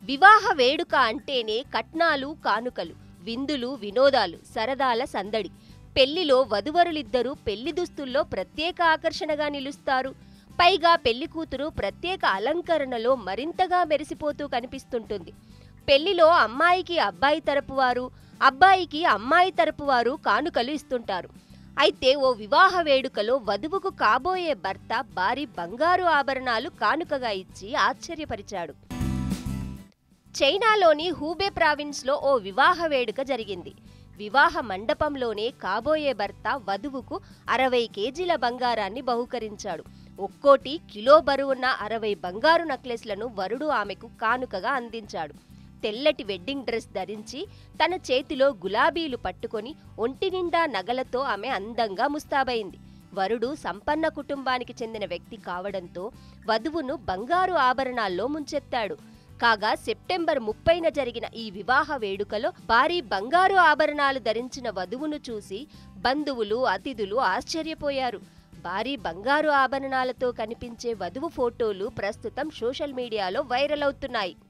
వివాహ వేడుక అంటేనే కట్నాలు కానుకలు విందులు వినోదాలు సరదాల సందడి పెళ్లిలో వధువరులిద్దరూ పెళ్లి దుస్తుల్లో ప్రత్యేక ఆకర్షణగా నిలుస్తారు పైగా పెళ్లి కూతురు ప్రత్యేక అలంకరణలో మరింతగా మెరిసిపోతూ కనిపిస్తుంటుంది పెళ్లిలో అమ్మాయికి అబ్బాయి తరపు వారు అబ్బాయికి అమ్మాయి తరపు వారు కానుకలు ఇస్తుంటారు అయితే ఓ వివాహ వేడుకలో వధువుకు కాబోయే భర్త భారీ బంగారు ఆభరణాలు కానుకగా ఇచ్చి ఆశ్చర్యపరిచాడు చైనాలోని హూబే ప్రావిన్స్లో ఓ వివాహ వేడుక జరిగింది వివాహ మండపంలోనే కాబోయే భర్త వధువుకు అరవై కేజీల బంగారాన్ని బహుకరించాడు ఒక్కోటి కిలో బరువున్న అరవై బంగారు నక్లెస్లను వరుడు ఆమెకు కానుకగా అందించాడు తెల్లటి వెడ్డింగ్ డ్రెస్ ధరించి తన చేతిలో గులాబీలు పట్టుకొని ఒంటి నిండా నగలతో ఆమె అందంగా ముస్తాబైంది వరుడు సంపన్న కుటుంబానికి చెందిన వ్యక్తి కావడంతో వధువును బంగారు ఆభరణాల్లో ముంచెత్తాడు కాగా సెప్టెంబర్ ముప్పైన జరిగిన ఈ వివాహ వేడుకలో భారీ బంగారు ఆభరణాలు ధరించిన వధువును చూసి బంధువులు అతిథులు ఆశ్చర్యపోయారు భారీ బంగారు ఆభరణాలతో కనిపించే వధువు ఫోటోలు ప్రస్తుతం సోషల్ మీడియాలో వైరల్ అవుతున్నాయి